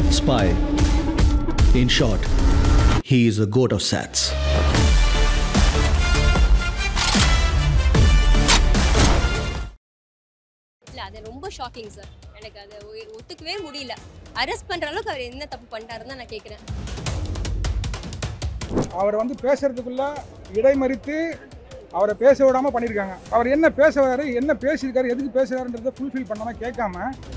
spy. In short, he is a goat of sats. இல்லை அது ரொம்ப ஷாக்கிங் சார் எனக்கு அதை ஒ- ஒத்துக்கவே முடியல அரெஸ்ட் பண்ணுற அளவுக்கு அவர் என்ன தப்பு பண்ணிட்டாருன்னு தான் நான் கேட்குறேன் அவரை வந்து பேசுறதுக்குள்ள இடைமறித்து அவரை பேச விடாம பண்ணியிருக்காங்க அவர் என்ன பேச வராரு என்ன பேசியிருக்காரு எதுக்கு பேசுறாருன்றதை ஃபுல்ஃபில் பண்ணாம கேட்காம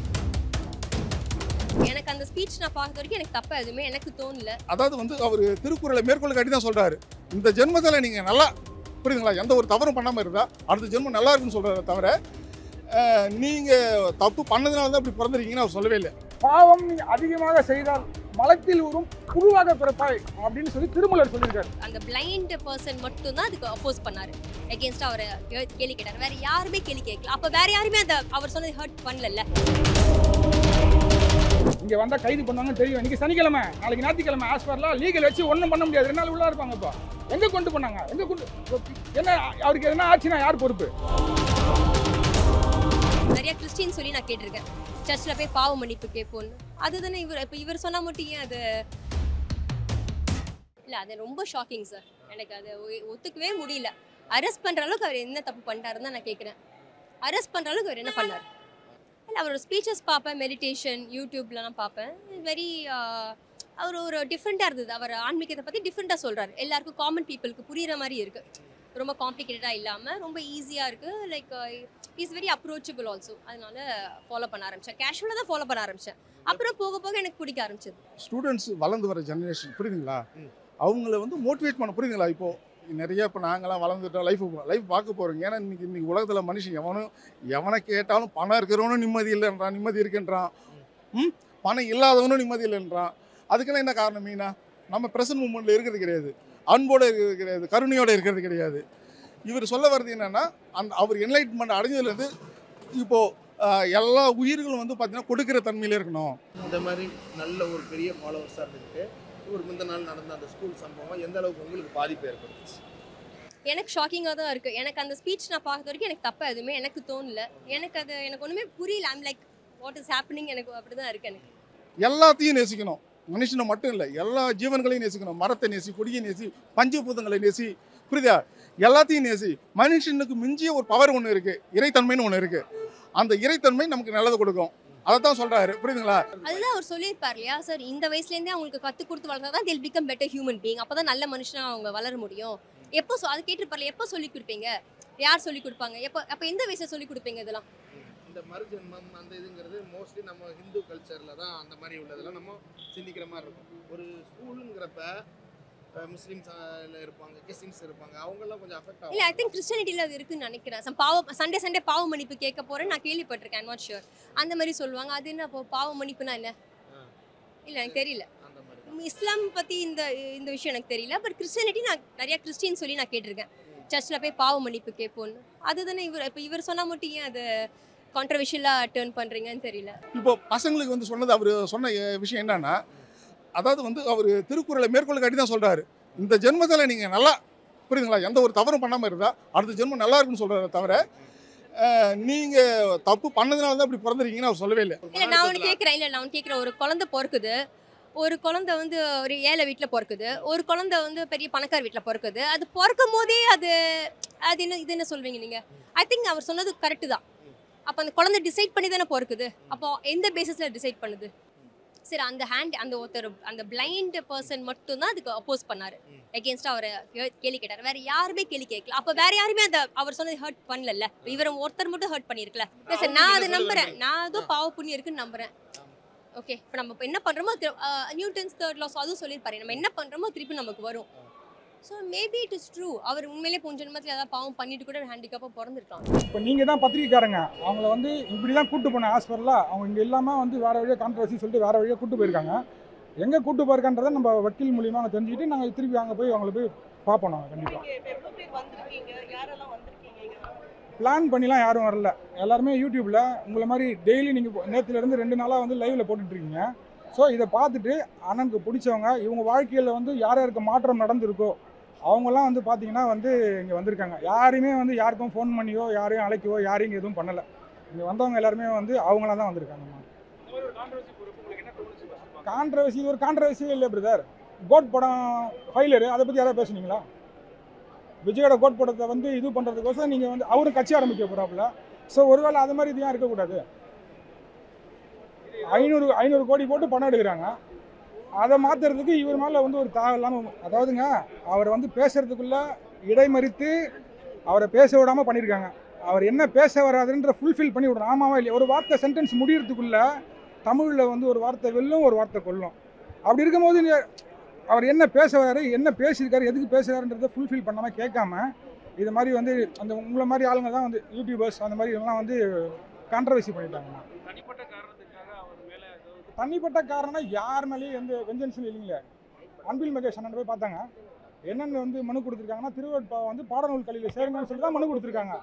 எனக்கு அந்த ஸ்பீச் நான் பார்த்த வரைக்கும் எனக்கு தப்பா எதுவுமே எனக்கு தோணல அதாவது வந்து அவர் திருக்குறளை மேற்கோள் காட்டி தான் சொல்றாரு இந்த ஜென்மத்தில் நீங்கள் நல்லா புரியுதுங்களா எந்த ஒரு தவறும் பண்ணாமல் இருந்தால் அடுத்த ஜென்மம் நல்லா இருக்குன்னு சொல்கிறத தவிர அஹ், நீங்க தப்பு பண்ணதுனால தான் இப்படி பிறந்திருக்கீங்கன்னு அவர் சொல்லவே இல்லை பாவம் நீ அதிகமாக செய்தால் மலத்தில் ஊறும் புழுவாக பிறப்பாய் அப்படின்னு சொல்லி திருமலர் சொல்லியிருக்காரு அந்த பிளைண்ட் பர்சன் மட்டும் தான் அதுக்கு அப்போஸ் பண்ணாரு எகேன்ஸ்டா அவரை கே- கேள்வி கேட்டார் வேற யாருமே கேள்வி கேட்கல அப்ப வேற யாருமே அந்த அவர் சொன்னது ஹர்ட் பண்ணல இங்க வந்தா கைது பண்ணுவாங்கன்னு தெரியும் இன்னைக்கு சனிக்கிழமை நாளைக்கு ஞாயிற்றுக்கிழமை ஹாஸ்பிட்டலாம் லீகல் வச்சு ஒன்றும் பண்ண முடியாது ரெண்டு நாள் உள்ள இருப்பாங்க இப்போ எங்க கொண்டு போனாங்க எங்க கொண்டு என்ன அவருக்கு எதனா ஆச்சுன்னா யார் பொறுப்பு நிறைய கிறிஸ்டின் சொல்லி நான் கேட்டிருக்கேன் சர்ச்சில் போய் பாவ மன்னிப்பு கேட்போன்னு அதுதானே இவர் இப்போ இவர் சொன்னா மட்டும் ஏன் அது இல்லை அது ரொம்ப ஷாக்கிங் சார் எனக்கு அதை ஒ- ஒத்துக்கவே முடியல அரெஸ்ட் பண்ணுற அளவுக்கு அவர் என்ன தப்பு பண்ணிட்டாருன்னு தான் நான் கேட்குறேன் அரெஸ்ட் பண்ணுற அளவுக்கு அவர் என்ன பண்ணார் இல்லை அவரோட ஸ்பீச்சஸ் பார்ப்பேன் மெடிடேஷன் யூடியூப்லலாம் பார்ப்பேன் வெரி அவர் ஒரு டிஃப்ரெண்ட்டாக இருந்தது அவர் ஆன்மீகத்தை பற்றி டிஃப்ரெண்ட்டாக சொல்கிறாரு எல்லாருக்கும் காமன் பீப்புளுக்கு புரியுற மாதிரி இருக்குது ரொம்ப காம்ப்ளிகேட்டடாக இல்லாமல் ரொம்ப ஈஸியாக இருக்குது like is very approachable also அதனால ஃபாலோ பண்ண ஆரம்பித்தேன் கேஷுவலாக தான் ஃபாலோ பண்ண ஆரம்பித்தேன் அப்புறம் போக போக எனக்கு பிடிக்க ஆரம்பிச்சது ஸ்டூடெண்ட்ஸ் வளர்ந்து வர ஜெனரேஷன் புரியுதுங்களா அவங்கள வந்து மோட்டிவேட் பண்ண புரியுதுங்களா இப்போ நிறைய இப்போ நாங்களாம் வளர்ந்துட்டோம் லைஃப் லைஃப் பார்க்க போகிறோங்க ஏன்னா இன்னைக்கு இன்னைக்கு உலகத்தில் மனுஷன் எவனும் எவனை கேட்டாலும் பணம் இருக்கிறவனும் நிம்மதி இல்லைன்றான் நிம்மதி இருக்குன்றான் ம் பணம் இல்லாதவனும் நிம்மதி இல்லைன்றான் அதுக்கெல்லாம் என்ன காரணம் மீனா நம்ம ப்ரெசன்ட் மூமெண்ட்டில் இருக்கிறது கிடையாது அன்போடு இருக்கிறது கிடையாது கருணையோடு இருக்கிறது கிடையாது இவர் சொல்ல வர்றது என்னன்னா அந்த அவர் என்லைட்மெண்ட் அடைஞ்சதுலேருந்து இப்போது எல்லா உயிர்களும் வந்து பார்த்தீங்கன்னா கொடுக்குற தன்மையில இருக்கணும் இந்த மாதிரி நல்ல ஒரு பெரிய ஃபாலோவர்ஸாக இருந்துட்டு ஒரு முந்த நாள் நடந்த அந்த ஸ்கூல் சம்பவம் எந்த அளவுக்கு உங்களுக்கு பாதிப்பு ஏற்படுத்துச்சு எனக்கு ஷாக்கிங்காக தான் இருக்குது எனக்கு அந்த ஸ்பீச் நான் பார்த்த வரைக்கும் எனக்கு தப்பா எதுவுமே எனக்கு தோணல எனக்கு அது எனக்கு ஒன்றுமே புரியல I'm like what is happening எனக்கு அப்படி தான் இருக்குது எனக்கு எல்லாத்தையும் நேசிக்கணும் மனுஷனை மட்டும் இல்லை எல்லா ஜீவன்களையும் நேசிக்கணும் மரத்தை நேசி கொடியை நேசி பஞ்சபூதங்களை நேசி புரியுதா எல்லாத்தையும் நேசி மனுஷனுக்கு மிஞ்சிய ஒரு பவர் ஒன்று இருக்குது இறைத்தன்மைன்னு ஒன்று இருக்குது அந்த இறைத்தன்மை நமக்கு நல்லது கொடுக்கும் அதை தான் சொல்கிறாரு புரியுதுங்களா அதுதான் அவர் சொல்லியிருப்பார் இல்லையா சார் இந்த வயசுலேருந்தே அவங்களுக்கு கற்றுக் கொடுத்து வளர்த்தா தான் தில் பிகம் பெட்டர் ஹியூமன் பீங் அப்போ தான் நல்ல மனுஷனா அவங்க வளர முடியும் எப்போ சொ- அது கேட்டிருப்பார்ல எப்போ சொல்லி கொடுப்பீங்க யார் சொல்லி கொடுப்பாங்க எப்போ அப்போ எந்த வயசில் சொல்லி கொடுப்பீங்க இதெல்லாம் இந்த மறுஜென்மம் அந்த இதுங்கிறது மோஸ்ட்லி நம்ம ஹிந்து கல்ச்சரில் தான் அந்த மாதிரி உள்ளதெல்லாம் நம்ம சிந்திக்கிற மாதிரி இருக்கும் ஒரு ஸ்கூலுங்கிறப்ப முஸ்லீம்ஸ் இருப்பாங்க கிறிஸ்டின்ஸ் இருப்பாங்க அவங்கெல்லாம் கொஞ்சம் அஃபெக்ட் இல்ல ஐ ஆகும் திங்க் கிறிஸ்டியனிட்டியில் அது இருக்குன்னு நினைக்கிறேன் சம் பாவ சண்டே சண்டே பாவ மன்னிப்பு கேட்க போறேன் நான் கேள்விப்பட்டிருக்கேன் நாட் ஷூர் அந்த மாதிரி சொல்லுவாங்க அது என்ன அப்போ பாவ மன்னிப்புனா என்ன ஆ. இல்ல எனக்கு தெரியல அந்த மாதிரி தான். இஸ்லாம் பத்தி இந்த இந்த விஷயம் எனக்கு தெரியல பட் கிறிஸ்டியனிட்டி நான் நிறைய கிறிஸ்டின் சொல்லி நான் கேட்டிருக்கேன் சர்ச்சில் போய் பாவ மன்னிப்பு கேட்போன்னு அதுதானே இவர் இப்போ இவர் சொன்னா மட்டும் ஏன் அது கான்ட்ரவர்ஷியலாக டேர்ன் பண்றீங்கன்னு தெரியல இப்போ பசங்களுக்கு வந்து சொன்னது அவர் சொன்ன அஹ், விஷயம் என்னன்னா அதாவது வந்து அவர் திருக்குறளை மேற்கோள் காட்டி தான் சொல்கிறாரு இந்த ஜென்மத்தில் நீங்கள் நல்லா புரியுதுங்களா எந்த ஒரு தவறும் பண்ணாமல் இருந்தால் அடுத்த ஜென்மம் நல்லா இருக்குன்னு சொல்கிறத தவிர நீங்கள் தப்பு பண்ணதுனால தான் இப்படி பிறந்திருக்கீங்கன்னு அவர் சொல்லவே இல்லை இல்ல நான் ஒன்று கேட்குறேன் இல்ல நான் ஒன்று கேட்குறேன் ஒரு குழந்தை பிறக்குது ஒரு குழந்தை வந்து ஒரு ஏழை வீட்டில் பிறக்குது ஒரு குழந்தை வந்து பெரிய பணக்கார வீட்டில் பிறக்குது அது பிறக்கும் போதே அது அது என்ன இது என்ன சொல்வீங்க நீங்க ஐ திங்க் அவர் சொன்னது கரெக்டு தான் அப்போ அந்த குழந்தை டிசைட் பண்ணி தானே பிறக்குது அப்போ எந்த பேசிஸில் டிசைட் பண்ணுது சரி அந்த ஹேண்ட் அந்த ஒருத்தர் அந்த பிளைண்ட் பர்சன் மட்டும்தான் அதுக்கு அப்போஸ் பண்ணாரு எகேன்ஸ்டா அவரை கே- கேள்வி கேட்டார் வேற யாருமே கேள்வி கேட்கல அப்போ வேற யாருமே அந்த அவர் சொன்னது ஹர்ட் பண்ணல இவர் ஒருத்தர் மட்டும் ஹர்ட் பண்ணியிருக்கல இல்ல சார் நான் அதை நம்புறேன் நான் அதுவும் பாவ புண்ணியம் இருக்குன்னு நம்புறேன் ஓகே இப்போ நம்ம இப்போ என்ன பண்ணுறோமோ நியூட்டன்ஸ் தேர்ட் லாஸ் அதுவும் சொல்லியிருப்பாரு நம்ம என்ன பண்ணுறோமோ திருப்பி நமக்கு வரும் so maybe it is true அவர் உண்மையிலே கொஞ்ச ஜென்மத்தில் ஏதாவது பாவம் பண்ணிட்டு கூட ஹேண்டிகேப்பாக பிறந்திருக்கலாம் இப்போ நீங்கள் தான் பத்திரிக்கைக்காரங்க அவங்கள வந்து இப்படி தான் கூட்டு போன ஹாஸ்பிட்டலில் அவங்க இங்கே இல்லாமல் வந்து வேறு வழியாக கான்ட்ரவர்சி சொல்லிட்டு வேறு வழியாக கூட்டு போயிருக்காங்க எங்கே கூட்டு போயிருக்கான்றதை நம்ம வக்கீல் மூலியமாக நாங்கள் தெரிஞ்சுக்கிட்டு நாங்கள் திருப்பி அங்கே போய் அவங்கள போய் பார்ப்போம் நாங்கள் கண்டிப்பாக நீங்க இப்ப எவ்வளவு பேர் வந்திருக்கீங்க யாரெல்லாம் வந்திருக்கீங்க இங்க? பிளான் பண்ணிலாம் யாரும் வரல எல்லாருமே யூடியூப்பில் உங்களை மாதிரி டெய்லி நீங்கள் நேற்றுலேருந்து ரெண்டு நாளாக வந்து லைவில் போட்டுட்ருக்கீங்க ஸோ இதை பார்த்துட்டு அண்ணனுக்கு பிடிச்சவங்க இவங்க வாழ்க்கையில் வந்து யார் யாருக்கு மாற்றம் நடந்திருக்கோ அவங்கெல்லாம் வந்து பார்த்தீங்கன்னா வந்து இங்கே வந்திருக்காங்க யாரையுமே வந்து யாருக்கும் ஃபோன் பண்ணியோ யாரையும் அழைக்கவோ யாரையும் இங்க எதுவும் பண்ணலை இங்கே வந்தவங்க எல்லாருமே வந்து அவங்களாம் தான் வந்திருக்காங்கம்மா கான்ட்ரவர்சி ஒரு கான்ட்ரவர்சியே இல்லை பிரதர் கோட் படம் ஃபைலரு அதை பற்றி யாராவது பேசுனீங்களா விஜயோட கோட் படத்தை வந்து இது பண்ணுறதுக்கோசம் நீங்கள் வந்து அவரும் கட்சி ஆரம்பிக்க போகிறாப்புல ஸோ ஒருவேளை அது மாதிரி இது ஏன் இருக்கக்கூடாது ஐநூறு ஐநூறு கோடி போட்டு பணம் எடுக்கிறாங்க அதை மாற்றுறதுக்கு இவர் மேலே வந்து ஒரு தேவையில்லாமல் அதாவதுங்க அவரை வந்து பேசுறதுக்குள்ள இடைமறித்து அவரை பேச விடாமல் பண்ணியிருக்காங்க அவர் என்ன பேச வராதுன்ற ஃபுல்ஃபில் பண்ணி விடணும் ஆமாவா இல்லையா ஒரு வார்த்தை சென்டென்ஸ் முடியறதுக்குள்ள தமிழில் வந்து ஒரு வார்த்தை வெல்லும் ஒரு வார்த்தை கொல்லும் அப்படி இருக்கும்போது நீ- அவர் என்ன பேச வராரு என்ன பேசியிருக்காரு எதுக்கு பேசுறாருன்றதை ஃபுல்ஃபில் பண்ணாமல் கேட்காம இது மாதிரி வந்து அந்த உங்களை மாதிரி ஆளுங்க தான் வந்து யூடியூபர்ஸ் அந்த மாதிரி எல்லாம் வந்து கான்ட்ரவர்சி பண்ணிட்டாங்க தனிப்பட்ட காரணத்துக்காக அவர் மேல ஏதாவது தனிப்பட்ட காரணம் யார் மேலேயும் எந்த வெஞ்சன்ஸும் இல்லைங்களே அன்பில் மகேஷ் அண்ணன் போய் பார்த்தாங்க என்னென்னு வந்து மனு கொடுத்துருக்காங்கன்னா திருவட்பா வந்து பாடநூல் கல்வியில் சேருங்கன்னு சொல்லிட்டு தான் மனு கொடுத்துருக்காங்க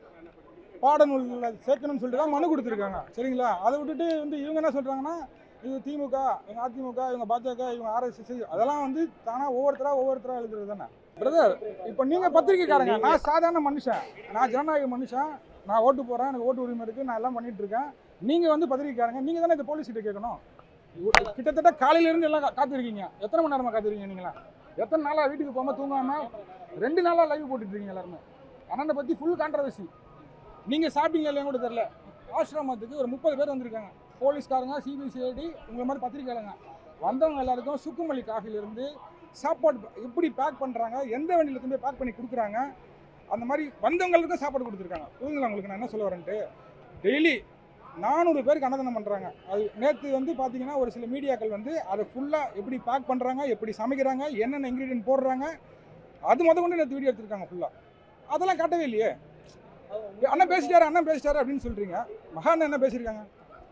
பாடநூலில் சேர்க்கணும்னு சொல்லிட்டு தான் மனு கொடுத்துருக்காங்க சரிங்களா அதை விட்டுட்டு வந்து இவங்க என்ன சொல்கிறாங்கன்னா இது திமுக இவங்க அதிமுக இவங்க பாஜக இவங்க ஆர்எஸ்எஸ் அதெல்லாம் வந்து தானாக ஒவ்வொருத்தராக ஒவ்வொருத்தராக எழுதுறது தானே பிரதர் இப்போ நீங்கள் பத்திரிக்கைக்காரங்க நான் சாதாரண மனுஷன் நான் ஜனநாயக மனுஷன் நான் ஓட்டு போகிறேன் எனக்கு ஓட்டு உரிமை இருக்குது நான் எல்லாம் பண்ணிட்டு இருக்கேன் நீங்கள் வந்து பத்திரிக்கைக்காரங்க நீங்கள் தானே இந்த போலீஸ் கிட்ட கேட்கணும் இவ- கிட்டத்தட்ட காலையில இருந்து எல்லாம் கா- காத்திருக்கீங்க எத்தனை மணி நேரமா காத்திருக்கீங்க நீங்களா எத்தனை நாளா வீட்டுக்கு போகாம தூங்காம ரெண்டு நாளா லைவ் போட்டுட்டு இருக்கீங்க எல்லாருமே அண்ணனை பத்தி ஃபுல் கான்ட்ரவர்சி நீங்க சாப்பிட்டீங்க இல்லையா கூட தெரியல ஆசிரமத்துக்கு ஒரு முப்பது பேர் வந்திருக்காங்க போலீஸ்காரங்க சிபிசிஐடி உங்களை மாதிரி பத்திரிக்கையாளங்க வந்தவங்க எல்லாருக்கும் சுக்குமல்லி காஃபில இருந்து சாப்பாடு எப்படி பேக் பண்றாங்க எந்த வண்டியில இருந்து பேக் பண்ணி கொடுக்குறாங்க அந்த மாதிரி வந்தவங்களுக்கு தான் சாப்பாடு கொடுத்துருக்காங்க புரியுதுங்களா உங்களுக்கு நான் என்ன சொல்ல வரேன்ட்டு டெய்லி நானூறு பேருக்கு அன்னதானம் பண்ணுறாங்க அது நேற்று வந்து பார்த்தீங்கன்னா ஒரு சில மீடியாக்கள் வந்து அதை ஃபுல்லாக எப்படி பேக் பண்ணுறாங்க எப்படி சமைக்கிறாங்க என்னென்ன இன்க்ரீடியன்ட் போடுறாங்க அது முத கொண்டு நேற்று வீடியோ எடுத்திருக்காங்க ஃபுல்லாக அதெல்லாம் காட்டவே இல்லையே அண்ணன் பேசிட்டாரு அண்ணன் பேசிட்டாரு அப்படின்னு சொல்கிறீங்க மகான் என்ன பேசியிருக்காங்க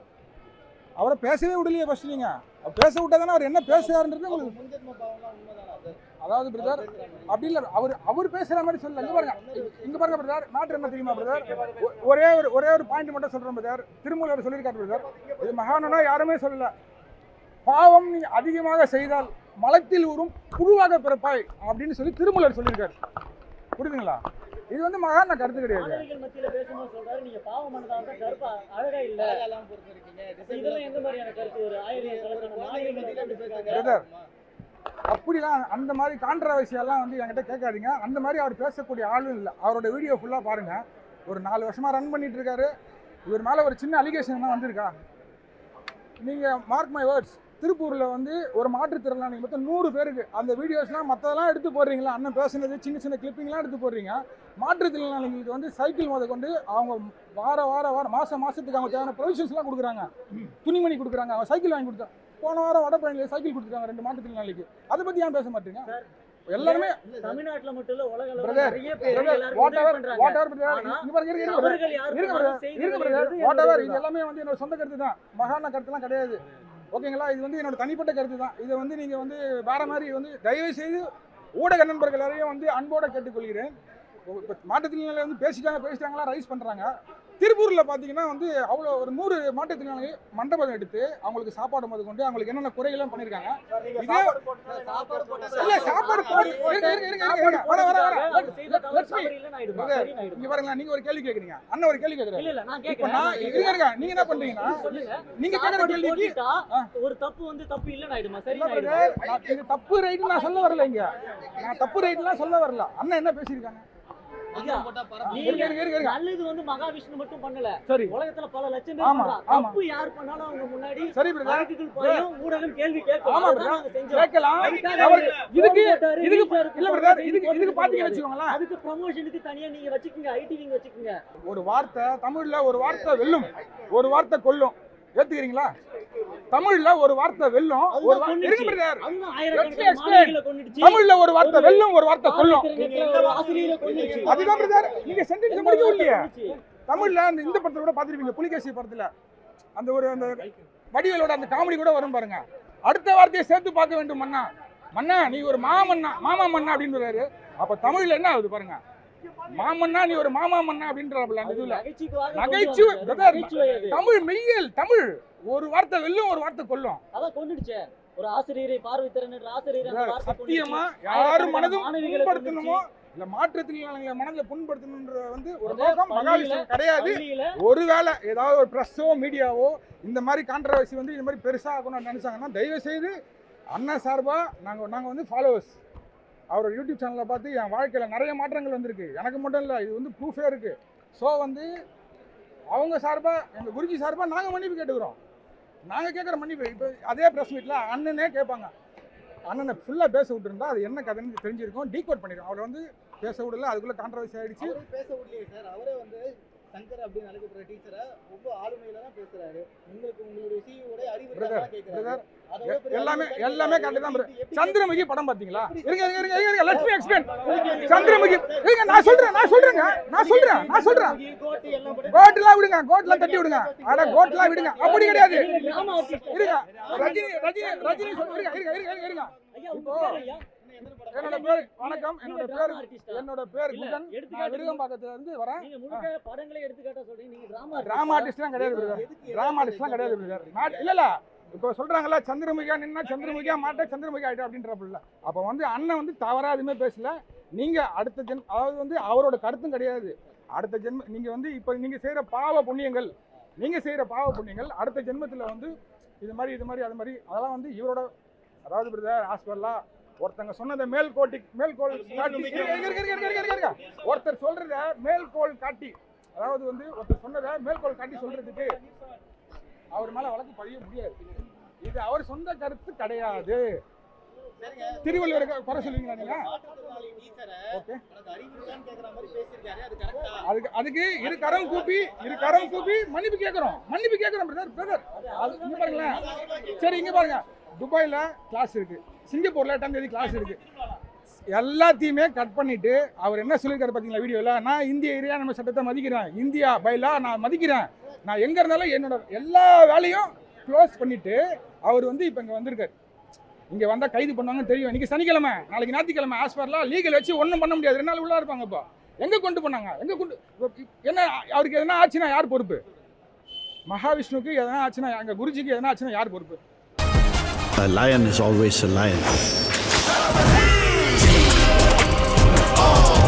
அவரை பேசவே விடலையே ஃபர்ஸ்ட் நீங்கள் பேச விட்டா தானே அவர் என்ன பேசுறாருன்றது உங்களுக்கு முன்ஜென்ம பாவம்லாம் உண்மைதானா அது அதாவது பிரதர் அப்படி இல்லை அவர் அவர் பேசுகிற மாதிரி சொல்லல இங்கே பாருங்க இங்கே பாருங்க பிரதர் மேட்ரு என்ன தெரியுமா பிரதர் ஒரே ஒரு ஒரே ஒரு பாயிண்ட் மட்டும் சொல்கிறேன் பிரதர் திருமூலர் சொல்லியிருக்காரு பிரதர் இது மகானனா யாருமே சொல்லல பாவம் நீ அதிகமாக செய்தால் மலத்தில் ஊறும் புழுவாக பிறப்பாய் அப்படின்னு சொல்லி திருமூலர் சொல்லியிருக்காரு புரியுதுங்களா இது வந்து மகான கருத்து கிடையாது மாணவிகள் மத்தியில பேசும்போது சொல்றாரு நீங்க பாவம் பண்ணதால தான் கருப்பா அழகா இல்ல அழகெல்லாம் பொறுத்திருக்கீங்க இதெல்லாம் எந்த மாதிரியான கருத்து ஒரு ஆயிரம் கலக்கான மாணவிகள் மத்தியில பேசுறாங்க பிரதர் அப்படிலாம் அந்த மாதிரி கான்ட்ரவர்சியெல்லாம் வந்து என்கிட்ட கேட்காதீங்க அந்த மாதிரி அவர் பேசக்கூடிய ஆளும் இல்லை அவரோட வீடியோ ஃபுல்லாக பாருங்க ஒரு நாலு வருஷமா ரன் பண்ணிட்டு இருக்காரு இவர் மேலே ஒரு சின்ன அலிகேஷன் தான் வந்திருக்கா நீங்கள் மார்க் மை வேர்ட்ஸ் திருப்பூரில் வந்து ஒரு மாற்றுத்திறனாளி மொத்தம் நூறு பேருக்கு அந்த வீடியோஸ்லாம் மற்றதெல்லாம் எடுத்து போடுறீங்களா அண்ணன் பேசுனது சின்ன சின்ன கிளிப்பிங்லாம் எடுத்து போடுறீங்க மாற்றுத்திறனாளிகளுக்கு வந்து சைக்கிள் முத கொண்டு அவங்க வார வார வாரம் மாதம் மாதத்துக்கு அவங்க தேவையான ப்ரொவிஷன்ஸ்லாம் கொடுக்குறாங்க துணிமணி கொடுக்குறாங்க அவங்க சைக்கிள் வாங்கி கொடுத்தா போன வாரம் வடபழனியில் சைக்கிள் கொடுத்துருக்காங்க ரெண்டு மாற்றுத்திறனாளிக்கு அதை பற்றி ஏன் பேச மாட்டீங்க எல்லாருமே தமிழ்நாட்டுல மட்டும் இல்ல உலக அளவுல Brother, நிறைய பேர் எல்லாரும் வாட் உதவி எவர் பண்றாங்க வாட் எவர் ஆனா, இங்க பாருங்க இருங்க, இருங்க brother. அவர்கள் யார் இருங்க பண்ணாலும் brother, செய்து இருங்க brother. வருகிறது வாட் எவர் இது என்னுடைய எல்லாமே வந்து என்னோட சொந்த கருத்து தான் மகான கருத்துலாம் கிடையாது ஓகேங்களா இது வந்து என்னோட தனிப்பட்ட கருத்து தான் இதை வந்து நீங்க வந்து வேற மாதிரி வந்து தயவு செய்து ஊடக நண்பர்கள் எல்லாரையும் வந்து அன்போட கேட்டுக்கொள்கிறேன் இப்போ மாற்றுத்திறனாளி வந்து பேசிட்டாங்க பேசிட்டாங்களா ரைஸ் பண்றாங்க திருப்பூர்ல பாத்தீங்கன்னா வந்து அவ்வளோ ஒரு நூறு மாற்றுத்திறனாளி மண்டபம் எடுத்து அவங்களுக்கு சாப்பாடு முத கொண்டு அவங்களுக்கு என்னென்ன குறைகள்லாம் பண்ணியிருக்காங்க இதே சாப்பாடு போட்டா இல்ல சாப்பாடு போடு இருங்க இருங்க இருங்க இருங்க வர வர வர அவர் செய்த தவறு Let's me- தவறு இல்லைன்னு ஆயிடுமா? Brother, சரின்னு ஆயிடுமா? இங்க பாருங்களா நீங்க ஒரு கேள்வி கேக்குறீங்க அண்ணன் ஒரு கேள்வி கேக்குறாரு இல்ல இல்ல நான் இப்போ கேக்குறேன் நான் நான் இருங்க இருங்க நீங்க என்ன பண்றீங்கன்னா சொல்லுங்க நீங்க கேக்குற சாப்பாடு கேள்விக்கு போட்டுட்டா ஆ. ஒரு தப்பு வந்து தப்பு இல்லைன்னு ஆயிடுமா இல்ல சரின்னு ஆயிடுமா brother, நான் இது தப்பு ரைட்டு நான் சொல்ல வரல இங்க நான் தப்பு ரைட்லாம் சொல்ல வரல அண்ணன் என்ன பேசியிருக்காங்க ஐயா, போட்டா பரவாயில்ல நீங்க இருங்க இருங்க இருங்க நல்லது வந்து மகாவிஷ்ணு மட்டும் பண்ணல சரி உலகத்துல பல லட்சம் ஆமா, பேர் பண்றா ஆமா. தப்பு யார் பண்ணாலும் அவங்க முன்னாடி சரி பிரதர் வழக்குகள் பாயும் ஊடகம் கேள்வி கேட்கும் ஆமா அதுதான் brother. நாங்க செஞ்சோம் கேட்கலாம் அதுக்காக அவர் இதுக்கு phone போட்டாரு, இதுக்கு release ஆயிருக்கு, இல்ல phone பிரதர் செய்தி இதுக்கு போட்டுட்டு இதுக்கு பாத்தீங்கன்னு முடியாது. வச்சுக்கோங்களேன் அதுக்கு ப்ரமோஷனுக்கு தனியா நீங்க வச்சுக்கோங்க ஐடி விங் வச்சுக்கோங்க ஒரு வார்த்தை தமிழ்ல ஒரு வார்த்தை வெல்லும் ஒரு வார்த்தை கொல்லும் ஏத்துக்கிறீங்களா தமிழ்ல ஒரு வார்த்தை வெல்லும் ஒரு அதுதான் வா- இருங்க கொன்னுச்சு. பிரதர் அதுதான் Let ஆயிரக்கணக்கான me explain. மாணவிகளை கொன்னுடுச்சு. தமிழ்ல ஒரு வார்த்தை வெல்லும் ஒரு வார்த்தை கொல்லும் ஆசிரியர்களை ஒரு ஆசிரியரை கொன்னுடுச்சு. அதுதான் பிரதர் நீங்க சென்டென்ஸ் எந்த முடிக்க வார்த்தை இல்லையா கொன்னுச்சு? தமிழ்ல அந்த இந்த படத்துல கூட பாத்திருப்பீங்க புலிகேசி படத்துல அந்த ஒரு அந்த வடிவேலோட அந்த காமெடி கூட வரும் பாருங்க அடுத்த வார்த்தையை சேர்த்து பார்க்க வேண்டும் மன்னா மன்னா நீ ஒரு மாமன்னா மாமா மன்னா அப்படின்னு அப்ப தமிழ்ல என்ன ஆகுது பாருங்க மாமன்னா நீ ஒரு மாமா மன்னா அப்படின்றாப்புல அந்த அது இதுல நகைச்சுவைக்காக நகைச்சுவை, கொண்டு brother. வந்தாங்க. நகைச்சுவை அது. தமிழ் மெய்யல் தமிழ் ஒரு வார்த்தை வெல்லும் ஒரு வார்த்தை கொல்லும் அதான் கொன்னுடுச்சே. ஒரு ஆசிரியரை பார்வை திறனற்ற ஆசிரியரை அந்த வார்த்தை கொன்னுடுச்சு. சத்தியமா யாரு மனதும் மாணவிகளை புண்படுத்தணுமோ இல்ல மாற்றுத்திறனாளிகளை மனதில் புண்படுத்தணுன்ற வந்து ஒரு அதே நோக்கம் பள்ளியில- மகாவிஷ்ணு கிடையாது பள்ளியில ஒருவேளை ஏதாவது ஒரு ப்ரெஸ்ஸோ மீடியாவோ இந்த மாதிரி கான்ட்ரவர்சி வந்து இந்த மாதிரி பெருசாக ஆகணும்னு நினச்சாங்கன்னா தயவு செய்து அண்ணன் சார்பாக நாங்கள் நாங்கள் வந்து ஃபாலோவர்ஸ் அவரோட யூடியூப் சேனலை பார்த்து என் வாழ்க்கையில் நிறைய மாற்றங்கள் வந்திருக்கு எனக்கு மட்டும் இல்லை இது வந்து ப்ரூஃபே இருக்குது ஸோ வந்து அவங்க சார்பாக எங்கள் குருஜி சார்பாக நாங்கள் மன்னிப்பு கேட்டுக்கிறோம் நாங்கள் கேட்குற மன்னிப்பு இப்போ அதே ப்ரெஸ் மீட்டில் அண்ணனே கேட்பாங்க அண்ணனை ஃபுல்லாக பேச விட்டுருந்தா அது என்ன கதைன்னு தெரிஞ்சிருக்கும் டீகோட் பண்ணிருக்கோம் அவர் வந்து பேச விடல அதுக்குள்ளே கான்ட்ரவர்சி ஆயிடுச்சு அவரே பேச விடலையே சார் அவரே வந்து சங்கர் அப்படின்னு அழைக்கப்படுற டீச்சரை ரொம்ப ஆளுமையில தான் பேசுறாரு உங்களுக்கு உங்களுடைய சிஇஓட அறிவு Brother, இருக்கான்னு கேக்குறாரு brother, அதை விட பெரிய எல்லாமே அறிவு எல்லாமே இருக்கான்னு கரெக்ட் தான் bro. எப்படி- எப்படி சந்திரமுகி படம் பாத்தீங்களா இருங்க இருங்க இருங்க இருங்க லெட் மீ எக்ஸ்பிளைன் சந்திரமுகி இருங்க நான் சொல்றேன் நான் சொல்றேங்க நான் சொல்றேன் நான் சொல்றேன் கோட்டு எல்லாம் போட்டு கோட்லாம் விடுங்க கோட்லாம் தட்டி விடுங்க அட கோட்லாம் விடுங்க அப்படி கிடையாது நீங்க drama artist. இருங்க ரஜினி ரஜினி ரஜினி சொல் இருங்க இருங்க இருங்க இருங்க இருங்க ஐயா, உங்க இப்போ பேர் ஐயா? இன்னும் எத்தனை படம் என்னோட பேர் வணக்கம் என்னோட நீங்க பேர் drama artist ஆ? என்னோட பேர் இல்ல, குகன் எடுத்துக்காட்டு நான் விருகம்பாக்கத்துல இருந்து வரேன் நீங்க முழுக்க படங்களே எடுத்துக்காட்டா சொல்றீங்க நீங்க drama டிராமா artist ஆ? ஆர்டிஸ்ட்லாம் கிடையாது பிரதர் எதுக்கு டிராமா ஆர்டிஸ்ட்லாம் கிடையாது பிரதர் நான் இல்ல இல்ல இப்போ சொல்றாங்கல்ல சந்திரமுகியா நின்னா சந்திரமுகியா மாட்ட சந்திரமுகி ஆயிட்டா அப்படின்றப்பல அப்போ வந்து அண்ணன் வந்து தவறா எதுவுமே பேசல நீங்க அடுத்த ஜென் அதாவது வந்து அவரோட கருத்தும் கிடையாது அடுத்த ஜென்ம நீங்க வந்து இப்போ நீங்க செய்யற பாவ புண்ணியங்கள் நீங்க செய்யற பாவ புண்ணியங்கள் அடுத்த ஜென்மத்துல வந்து இது மாதிரி இது மாதிரி அது மாதிரி அதெல்லாம் வந்து இவரோட அதாவது பிரதர் ஹாஸ்பிட்டலா ஒருத்தங்க சொன்னதை மேல்கோட்டி மேல்கோள் காட்டி இருங்க, இருங்க, இருங்க, இருங்க, இருங்க, இருங்க. ஒருத்தர் சொல்றத மேல்கோள் காட்டி அதாவது வந்து ஒருத்தர் சொன்னதை மேல்கோள் காட்டி சொல்றதுக்கு அவர் மேல வழக்கு பதிய முடியாது இது அவர் சொந்த கருத்து கிடையாது சரிங்க. திருவள்ளுவர் குறை சொல்லுவீங்களா நீங்க மாற்றுத்திறனாளி டீச்சரை ஓகே உனக்கு அறிவு இருக்கான்னு கேக்குற மாதிரி பேசியிருக்காரு அது கரெக்டா அதுக்கு அதுக்கு இரு கரம் கூப்பி இரு கரம் கூப்பி மன்னிப்பு கேட்குறோம் மன்னிப்பு கேட்குறோம் பிரதர் பிரதர் அது இங்க பாருங்களேன் சரி இங்க பாருங்க துபாயில கிளாஸ் இருக்கு சிங்கப்பூர்ல எட்டாம் தேதி கிளாஸ் இருக்கு எல்லாத்தையுமே கட் பண்ணிட்டு அவர் என்ன சொல்லியிருக்காரு பார்த்தீங்களா வீடியோவில் நான் இந்திய இறையாண்மை சட்டத்தை மதிக்கிறேன் இந்தியா பைலா நான் மதிக்கிறேன் நான் எங்கே இருந்தாலும் என்னோட எல்லா வேலையும் க்ளோஸ் பண்ணிட்டு அவர் வந்து இப்போ இங்கே வந்திருக்காரு இங்கே வந்தால் கைது பண்ணுவாங்கன்னு தெரியும் இன்னைக்கு சனிக்கிழமை நாளைக்கு ஞாயிற்றுக்கிழமை ஹாஸ்பிட்டலாக லீகல் வச்சு ஒன்றும் பண்ண முடியாது ரெண்டு நாள் உள்ளே இருப்பாங்க இப்போ எங்கே கொண்டு போனாங்க எங்கே கொண்டு இப்ப என்ன அவருக்கு எதனா ஆச்சுன்னா யார் பொறுப்பு மகாவிஷ்ணுக்கு எதனா ஆச்சுன்னா எங்கள் குருஜிக்கு எதனா ஆச்சுன்னா யார் பொறுப்பு A lion is always a lion.